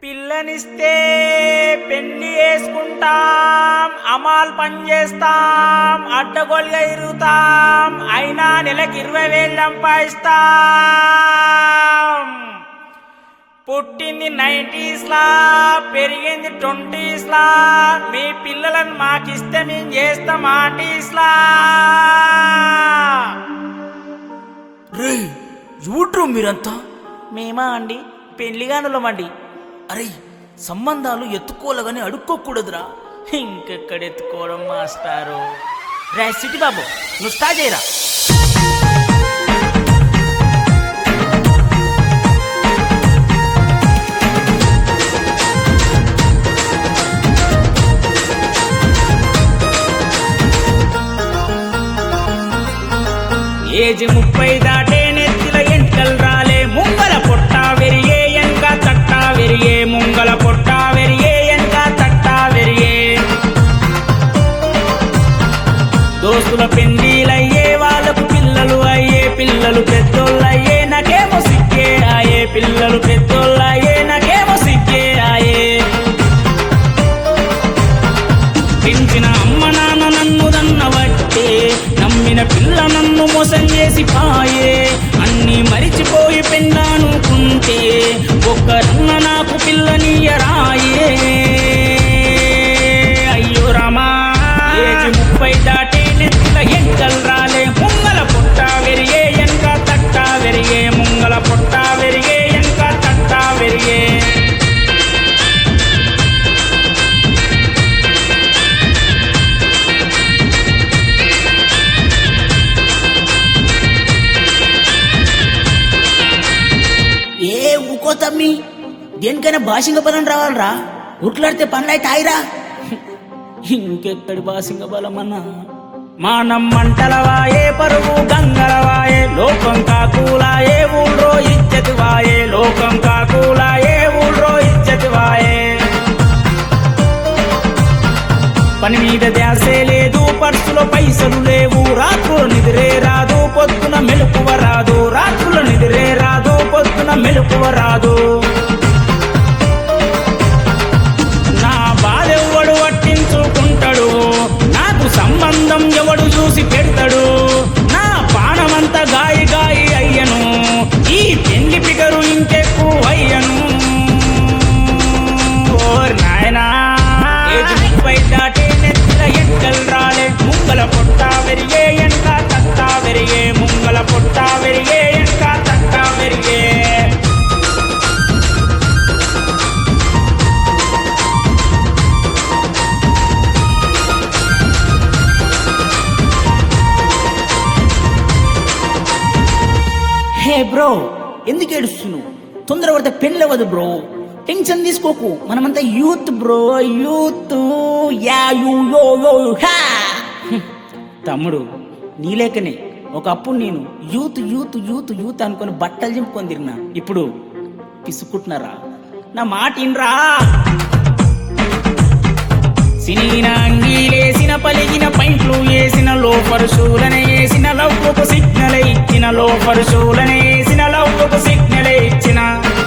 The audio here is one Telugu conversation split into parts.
పిల్లనిస్తే పెళ్లి వేసుకుంటాం అమాల్ పని చేస్తాం అడ్డగోలుగా ఇరుగుతాం అయినా నెలకి ఇరవై వేలు సంపాదిస్తాం పుట్టింది నైంటీస్ లా పెరిగింది ట్వంటీస్ లా మీ పిల్లలను మాకిస్తే మేము చేస్తాం ఆంటీస్ లా రే ఎవడ్రు మీరంతా మేమా అండి పెళ్లిగానులమండి అరే సంబంధాలు ఎత్తుకోలేగాని అడుక్కోకూడదురా ఇంకెక్కడ ఎత్తుకోవడం మాస్టారు రే సిటీ బాబు నువ్వు స్టార్ట్ చేయరా ఏజ్ ముప్పై దాటే నెత్తిల ఎంటలు రాలే ముంగల పొట్ట వెరిగే ఎంక తట్ట వెరిగే ముంగల పొట్ట వెరిగే ఎంక తట్ట వెరిగే దోస్తుల పెండిలయ్యే వాళ్ళకు పిల్లలు అయ్యే పిల్లలు పెద్దోళ్ళయ్యే నాకేమో సిక్కే ఆయే పిల్లలు పెద్దోళ్ళయ్యే నాకేమో సిక్కే ఆయే పెంచిన అమ్మ నాన్న నన్ను దన్నవట్టే నమ్మిన పిల్ల నన్ను మోసం చేసి పాయే అన్ని మరిచిపోయి పెళ్ళానుకుంటే ఒక్కరన్న నాకు పిల్లనియరాయే అయ్యో రామా ఏజ్ ముప్పై దాటి నెత్తిల ఎంకల్ రాలే ముంగల పొట్ట వెరిగే ఎంక తట్ట వెరిగే ముంగల పొట్ట వెరిగే ఎంక తట్ట వెరిగే ఏ ఊకో తమ్మి దేనికైనా భాషింగ పదం రావాలరా ఉట్లాడితే పనులైతే తాయిరా ఇంకెక్కడి బాసింగ బలమన్నా మానం మంటలవాయే పరువు గంగలవాయే లోకం కాకూలాయే ఊళ్ళో ఇచ్చతి వాయే లోకం కాకూలాయే ఊళ్ళో ఇచ్చతి వాయే పని మీద ధ్యాసే లేదు పర్సులో పైసలు లేవు రాత్రులు నిద్రే రాదు పొద్దున మెలకువ రాదు రాత్రులు నిద్రే రాదు పొద్దున మెలకువ రాదు నా బాధ ఎవడు పట్టించుకుంటాడు నాకు సంబంధం ఎవడు చూసి పెడతాడు నా పానమంతా గాయి గాయి అయ్యను ఈ పెళ్లి పిగరు ఇంకెక్కువ అయ్యను ఓర్ నాయనా ఏజ్ ముప్పై దాటే నెత్తిల ఎంకల్ రాలే ముంగల పొట్ట వెరిగే ఎంక తట్ట వెరిగే ముంగల పొట్ట వెరిగే ఎంక తట్ట వెరిగే హే బ్రో ఎందుకు ఏడుస్తున్నావు తొందరపడితే పెళ్ళవదు బ్రో టెన్షన్ తీసుకోకు మనమంతా యూత్ బ్రో యూత్ యా యూ యో యో హా తమ్ముడు నీలేకనే ఒకప్పుడు నేను యూత్ యూత్ యూత్ యూత్ అనుకొని బట్టలు చింపుకొని తిరిగినా ఇప్పుడు పిసుకుంటున్నారా నా మాట ఇన్రా సినీన అంగీలేసిన పలిగిన పైంట్లు వేసిన లోపరు షూలనే వేసిన లవ్వుకు సిగ్నల్ ఇచ్చిన లోపరు షూలనే వేసిన లవ్వుకు సిగ్నల్ ఇచ్చిన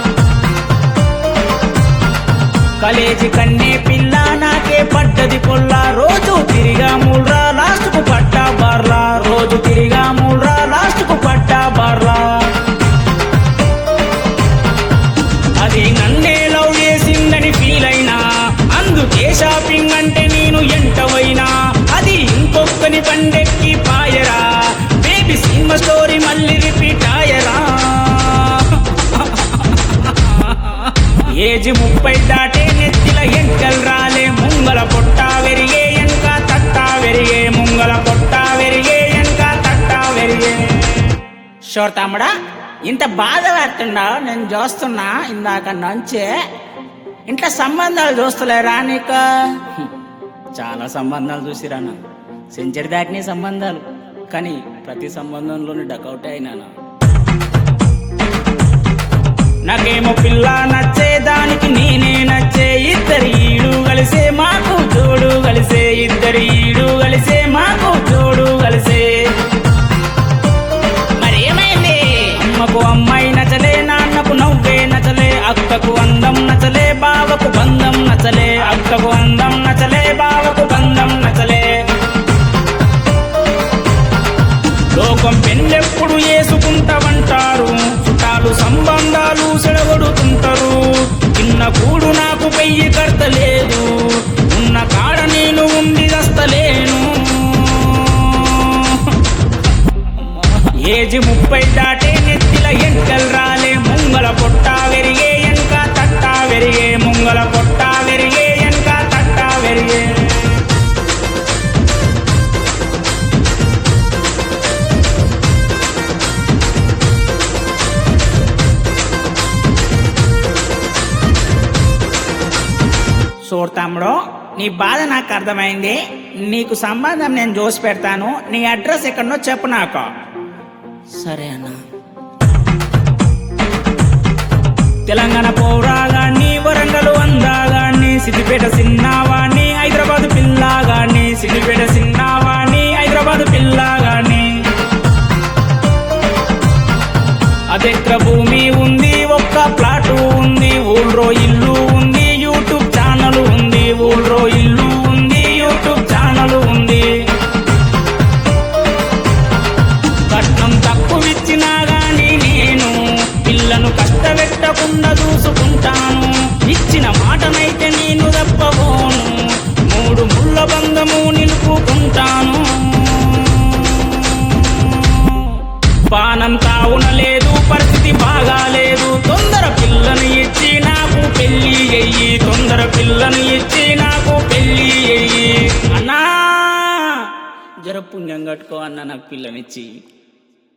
కలేజీ కన్నే పిల్ల నాకే పడ్డది పొల్ల రోజు తిరిగా మూడ్రా లాస్ట్ కు పట్టా బార్లా రోజు తిరిగా మూడ్రా లాస్ట్ కు పట్టా బార్లా అది నన్నే లవ్ చేసిందని ఫీల్ అయినా అందుకే షాపింగ్ అంటే నేను ఎంటవైనా అది ఇంకొకని పండెక్కి పాయరా బేబీ సినిమా స్టోరీ మళ్ళీ రిపీట్ ఆయరా ఏజ్ ముప్పై దాటే నెత్తిల ఎంకల్ రాలే ముంగల పొట్ట వెరిగే ఎంక తట్ట వెరిగే ముంగల పొట్ట వెరిగే ఎంక తట్ట వెరిగే షోర్ తమ్ముడా ఇంత బాధ పడుతుండా నేను చూస్తున్నా ఇందాక నుంచే ఇంట్లో సంబంధాలు చూస్తలేరా నీకు హ్మ్. చాలా సంబంధాలు చూసిరానా సెంచరీ దాటిన సంబంధాలు కానీ ప్రతి సంబంధంలోని డకౌట్ అయినానా నాకేమో పిల్ల నచ్చే దానికి నేనే నచ్చే ఇద్దరి ఈడు కలిసే మాకు జోడు కలిసే ఇద్దరి ఈడు కలిసే మాకు జోడు కలిసే మరేమైంది అమ్మకు అమ్మాయి నచ్చలే నాన్నకు నవ్వే నచ్చలే అక్కకు అందం నచ్చలే బా ముంగల పొట్ట వెరిగే వెనక తట్ట వెరిగే చూడు తమ్ముడు నీ బాధ నాకు అర్థమైంది నీకు సంబంధం నేను చూసి పెడతాను నీ అడ్రస్ ఎక్కడనో చెప్పు నాకు సరే అన్న తెలంగాణ పౌరాగాన్ని వరంగల్ వందాగాన్ని సిద్దిపేట సిన్నావాణ్ణి హైదరాబాద్ పిల్లాగాన్ని సిద్దిపేట సిన్నావాణ్ణి హైదరాబాద్ పిల్లాగాన్ని అదెక్క భూమి ఉంది ఒక్క ప్లాటు ఉంది ఊళ్ళో ఇల్లు ఉంది యూట్యూబ్ ఛానల్ ఉంది ఊళ్ళో ఇల్లు ఉంది యూట్యూబ్ ఛానల్ ఉంది కట్నం తక్కువిచ్చినా గాని నేను పిల్లను కష్టపెట్టకుండా చూసుకుంటాను ఇచ్చిన మాటనైతే నేను తప్పబోను మూడు ముళ్ళ బంధము నిలుపుకుంటాను పానం తావున లేదు పరిస్థితి బాగాలేదు తొందర పిల్లను ఇచ్చి నాకు పెళ్లి అయ్యి తొందర పిల్లను ఇచ్చి నాకు పెళ్లి అయ్యి అన్నా జర పుణ్యం కట్టుకో అన్న నాకు పిల్లనిచ్చి